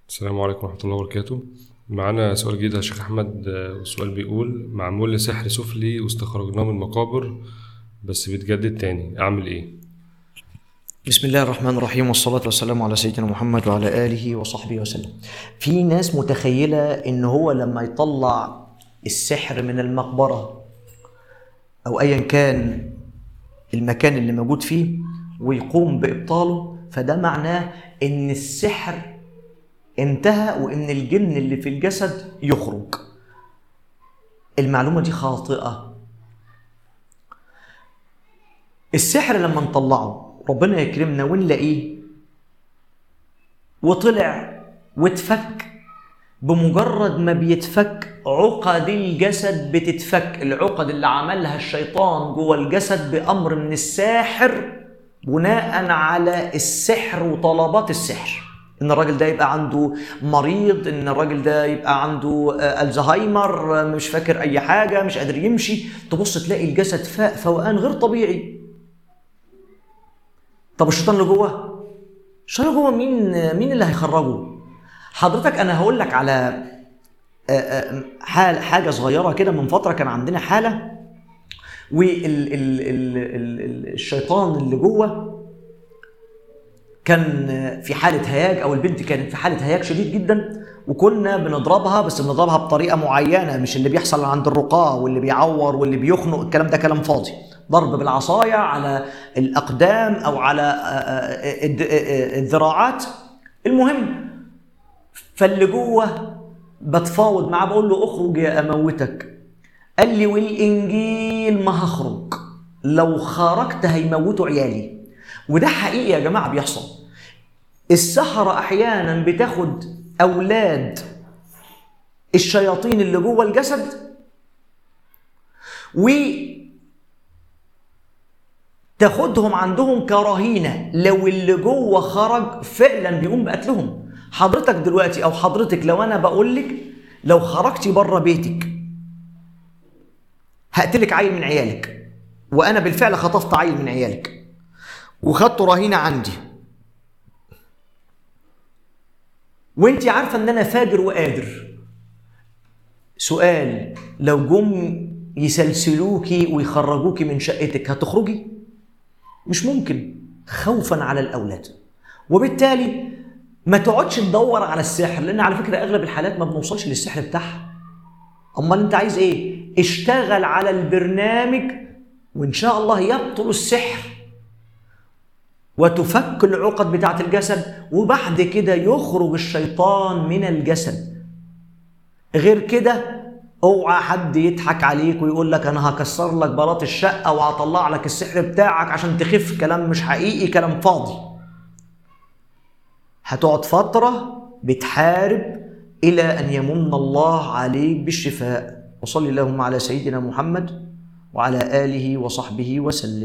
السلام عليكم ورحمة الله وبركاته معانا سؤال جديد يا شيخ أحمد آه، والسؤال بيقول معمول لي سحر سفلي واستخرجناه من المقابر بس بيتجدد تاني أعمل إيه؟ بسم الله الرحمن الرحيم والصلاة والسلام على سيدنا محمد وعلى آله وصحبه وسلم في ناس متخيلة إن هو لما يطلع السحر من المقبرة أو أيا كان المكان اللي موجود فيه ويقوم بإبطاله فده معناه إن السحر انتهى وإن الجن اللي في الجسد يخرج المعلومة دي خاطئة السحر لما نطلعه ربنا يكرمنا ونلاقيه وطلع واتفك بمجرد ما بيتفك عقد الجسد بتتفك العقد اللي عملها الشيطان جوه الجسد بأمر من الساحر بناء على السحر وطلبات السحر ان الراجل ده يبقى عنده مريض ان الراجل ده يبقى عنده آه، الزهايمر آه، مش فاكر اي حاجه مش قادر يمشي تبص تلاقي الجسد فاق فوقان غير طبيعي طب الشيطان اللي جوه الشيطان اللي جوه مين مين اللي هيخرجه حضرتك انا هقول لك على آه، آه، حال حاجه صغيره كده من فتره كان عندنا حاله والشيطان اللي جوه كان في حالة هياج أو البنت كانت في حالة هياج شديد جدا وكنا بنضربها بس بنضربها بطريقة معينة مش اللي بيحصل عند الرقاة واللي بيعور واللي بيخنق الكلام ده كلام فاضي ضرب بالعصاية على الأقدام أو على آه، آه، الد- آه، الذراعات المهم فاللي جوه بتفاوض معاه بقول له اخرج يا اموتك قال لي والانجيل ما هخرج لو خرجت هيموتوا عيالي وده حقيقي يا جماعه بيحصل السحرة احيانا بتاخد اولاد الشياطين اللي جوه الجسد و تاخدهم عندهم كرهينة لو اللي جوه خرج فعلا بيقوم بقتلهم حضرتك دلوقتي او حضرتك لو انا بقول لك لو خرجتي بره بيتك هقتلك عيل من عيالك وانا بالفعل خطفت عيل من عيالك وخدته رهينة عندي وانت عارفة ان انا فاجر وقادر سؤال لو جم يسلسلوكي ويخرجوكي من شقتك هتخرجي؟ مش ممكن خوفا على الاولاد وبالتالي ما تقعدش تدور على السحر لان على فكره اغلب الحالات ما بنوصلش للسحر بتاعها امال انت عايز ايه اشتغل على البرنامج وان شاء الله يبطل السحر وتفك العقد بتاعه الجسد وبعد كده يخرج الشيطان من الجسد غير كده اوعى حد يضحك عليك ويقول لك انا هكسر لك بلاط الشقه وهطلع لك السحر بتاعك عشان تخف كلام مش حقيقي كلام فاضي هتقعد فتره بتحارب الى ان يمن الله عليك بالشفاء وصلي اللهم على سيدنا محمد وعلى اله وصحبه وسلم